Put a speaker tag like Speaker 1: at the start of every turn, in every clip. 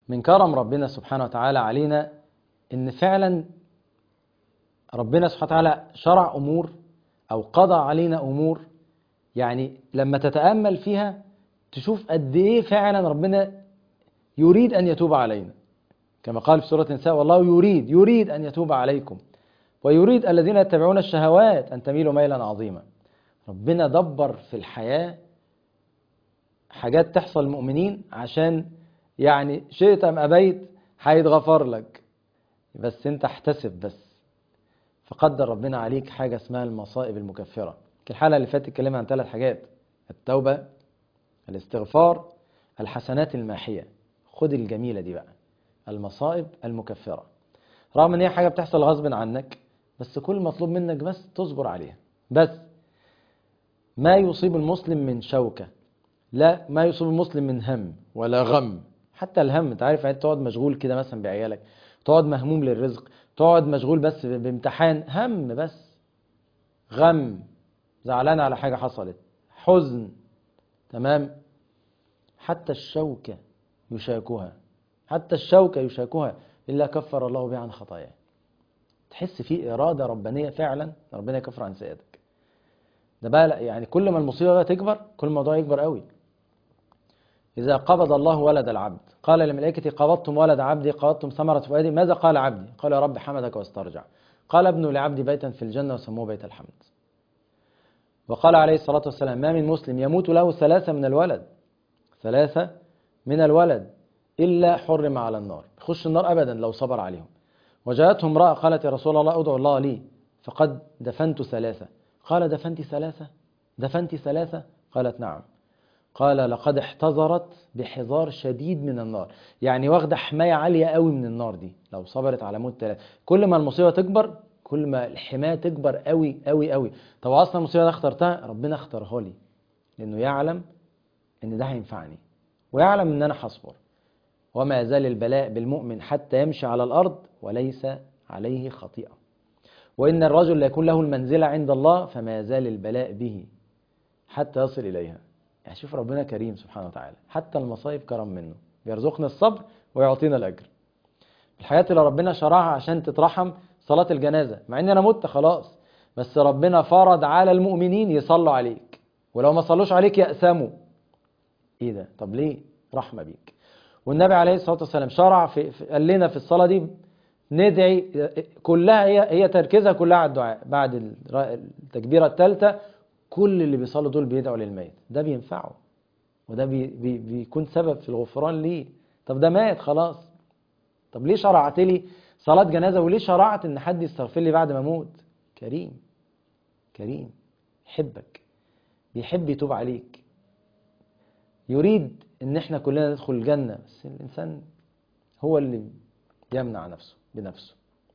Speaker 1: من كرم ربنا سبحانه وتعالى علينا ان فعلا ربنا سبحانه وتعالى شرع امور او قضى علينا امور يعني لما تتامل فيها تشوف قد ايه فعلا ربنا يريد ان يتوب علينا كما قال في سوره النساء والله يريد يريد ان يتوب عليكم ويريد الذين يتبعون الشهوات ان تميلوا ميلا عظيما ربنا دبر في الحياه حاجات تحصل للمؤمنين عشان يعني شئت ام ابيت هيتغفر لك بس انت احتسب بس فقدر ربنا عليك حاجة اسمها المصائب المكفرة الحلقة اللي فاتت اتكلمنا عن ثلاث حاجات التوبة الاستغفار الحسنات الماحية خد الجميلة دي بقى المصائب المكفرة رغم ان هي حاجة بتحصل غصب عنك بس كل مطلوب منك بس تصبر عليها بس ما يصيب المسلم من شوكة لا ما يصيب المسلم من هم ولا غم حتى الهم انت عارف يعني تقعد مشغول كده مثلا بعيالك تقعد مهموم للرزق تقعد مشغول بس بامتحان هم بس غم زعلان على حاجة حصلت حزن تمام حتى الشوكة يشاكها حتى الشوكة يشاكها إلا كفر الله بها عن خطاياه تحس في إرادة ربانية فعلا ربنا يكفر عن سيئاتك ده بقى يعني كل ما المصيبة بقى تكبر كل الموضوع يكبر قوي إذا قبض الله ولد العبد قال للملائكة قبضتم ولد عبدي قبضتم ثمرة فؤادي ماذا قال عبدي قال يا رب حمدك واسترجع قال ابنوا لعبدي بيتا في الجنة وسموه بيت الحمد وقال عليه الصلاة والسلام ما من مسلم يموت له ثلاثة من الولد ثلاثة من الولد إلا حرم على النار يخش النار أبدا لو صبر عليهم وجاءته امرأة قالت يا رسول الله ادعو الله لي فقد دفنت ثلاثة قال دفنت ثلاثة دفنت ثلاثة قالت نعم قال لقد احتضرت بحذار شديد من النار يعني واخدة حماية عالية قوي من النار دي لو صبرت على موت ثلاثة كل ما المصيبة تكبر كل ما الحماية تكبر قوي قوي قوي طب اصلا المصيبة اللي اخترتها ربنا اختارها لي لانه يعلم ان ده هينفعني ويعلم ان انا هصبر وما يزال البلاء بالمؤمن حتى يمشي على الارض وليس عليه خطيئة وان الرجل لا يكون له المنزلة عند الله فما يزال البلاء به حتى يصل اليها يعني شوف ربنا كريم سبحانه وتعالى حتى المصايب كرم منه بيرزقنا الصبر ويعطينا الأجر الحاجات اللي ربنا شرعها عشان تترحم صلاة الجنازة مع ان انا مت خلاص بس ربنا فرض على المؤمنين يصلوا عليك ولو ما صلوش عليك يأسموا ايه ده طب ليه رحمة بيك والنبي عليه الصلاة والسلام شرع في, في قال لنا في الصلاة دي ندعي كلها هي هي تركيزها كلها على الدعاء بعد التكبيرة الثالثة كل اللي بيصلوا دول بيدعوا للميت ده بينفعه وده بي بي بيكون سبب في الغفران ليه طب ده مات خلاص طب ليه شرعت لي صلاة جنازة وليه شرعت ان حد يستغفر لي بعد ما اموت كريم كريم يحبك بيحب يتوب عليك يريد ان احنا كلنا ندخل الجنة بس الانسان هو اللي يمنع نفسه بنفسه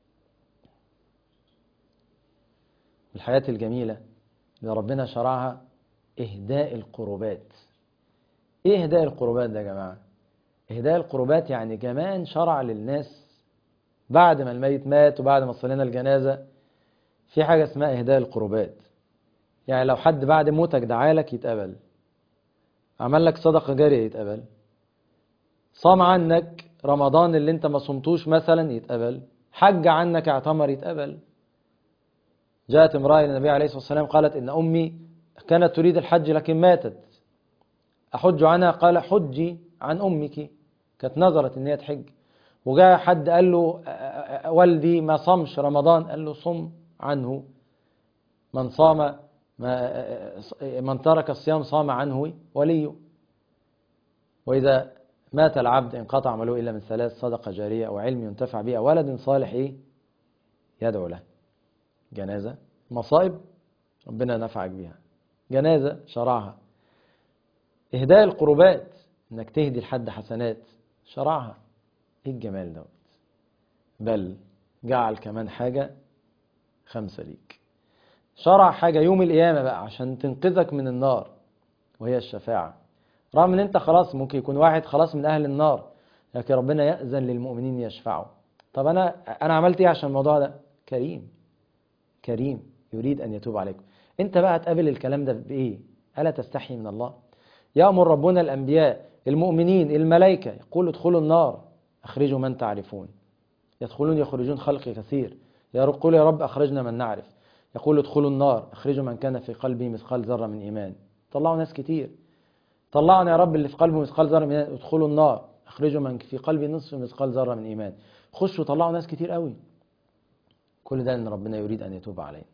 Speaker 1: الحياة الجميلة اللي ربنا شرعها إهداء القربات إيه إهداء القربات ده يا جماعة إهداء القربات يعني كمان شرع للناس بعد ما الميت مات وبعد ما صلينا الجنازة في حاجة اسمها إهداء القربات يعني لو حد بعد موتك دعالك يتقبل عمل لك صدقة جارية يتقبل صام عنك رمضان اللي انت ما صمتوش مثلا يتقبل حج عنك اعتمر يتقبل جاءت امرأة إلى النبي عليه الصلاة والسلام قالت إن أمي كانت تريد الحج لكن ماتت أحج عنها قال حجي عن أمك كانت نظرت إن هي تحج وجاء حد قال له والدي ما صمش رمضان قال له صم عنه من صام ما من ترك الصيام صام عنه وليه وإذا مات العبد انقطع عمله إلا من ثلاث صدقة جارية أو علم ينتفع به أو ولد صالح إيه يدعو له جنازة مصائب ربنا نفعك بها جنازة شرعها إهداء القربات إنك تهدي لحد حسنات شرعها إيه الجمال دوت بل جعل كمان حاجة خمسة ليك شرع حاجة يوم القيامة بقى عشان تنقذك من النار وهي الشفاعة رغم ان انت خلاص ممكن يكون واحد خلاص من اهل النار لكن ربنا يأذن للمؤمنين يشفعوا طب انا انا عملت ايه عشان الموضوع ده كريم كريم يريد ان يتوب عليكم انت بقى تقابل الكلام ده بايه الا تستحي من الله يأمر ربنا الانبياء المؤمنين الملائكة يقول ادخلوا النار أخرجوا من تعرفون يدخلون يخرجون خلق كثير يقول يا رب أخرجنا من نعرف يقول ادخلوا النار أخرجوا من كان في قلبه مثقال ذرة من إيمان طلعوا ناس كتير طلعنا يا رب اللي في قلبه مثقال ذرة من إيمان ادخلوا النار أخرجوا من في قلبه نصف مثقال ذرة من إيمان خشوا طلعوا ناس كتير قوي كل ده ان ربنا يريد ان يتوب علينا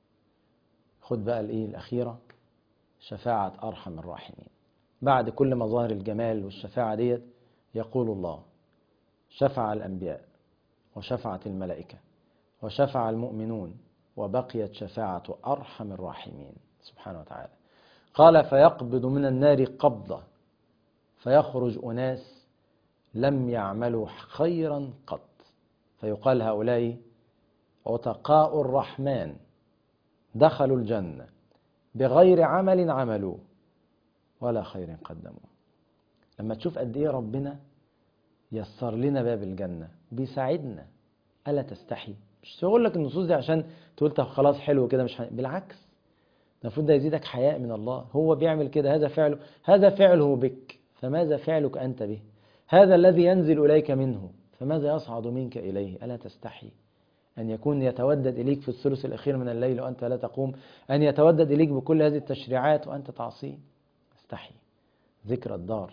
Speaker 1: خد بقى الايه الاخيره شفاعه ارحم الراحمين بعد كل مظاهر الجمال والشفاعه ديت يقول الله شفع الانبياء وشفعت الملائكه وشفع المؤمنون وبقيت شفاعه ارحم الراحمين سبحانه وتعالى قال فيقبض من النار قبضه فيخرج اناس لم يعملوا خيرا قط فيقال هؤلاء عتقاء الرحمن دخلوا الجنة بغير عمل عملوه ولا خير قدموه لما تشوف قد ايه ربنا يسر لنا باب الجنة بيساعدنا ألا تستحي مش هقول لك النصوص دي عشان تقول طب خلاص حلو كده مش حن... بالعكس المفروض ده يزيدك حياء من الله هو بيعمل كده هذا فعله هذا فعله بك فماذا فعلك أنت به هذا الذي ينزل إليك منه فماذا يصعد منك إليه ألا تستحي أن يكون يتودد إليك في الثلث الأخير من الليل وأنت لا تقوم أن يتودد إليك بكل هذه التشريعات وأنت تعصيه استحي ذكر الدار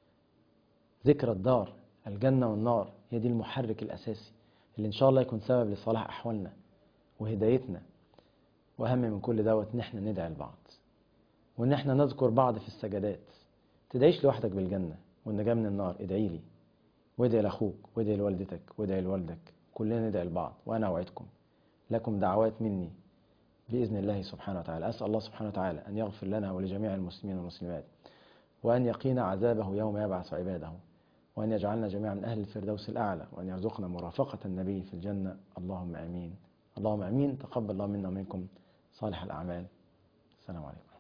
Speaker 1: ذكر الدار الجنة والنار هي دي المحرك الأساسي اللي إن شاء الله يكون سبب لصلاح أحوالنا وهدايتنا وأهم من كل دوت إن إحنا ندعي لبعض وإن إحنا نذكر بعض في السجدات تدعيش لوحدك بالجنة والنجاة من النار ادعي لي وادعي لأخوك وادعي لوالدتك وادعي لوالدك كلنا ندعي لبعض وأنا أوعدكم لكم دعوات مني بإذن الله سبحانه وتعالى أسأل الله سبحانه وتعالى أن يغفر لنا ولجميع المسلمين والمسلمات وأن يقينا عذابه يوم يبعث عباده وأن يجعلنا جميعا من أهل الفردوس الأعلى وأن يرزقنا مرافقة النبي في الجنة اللهم آمين اللهم آمين تقبل الله منا ومنكم صالح الأعمال السلام عليكم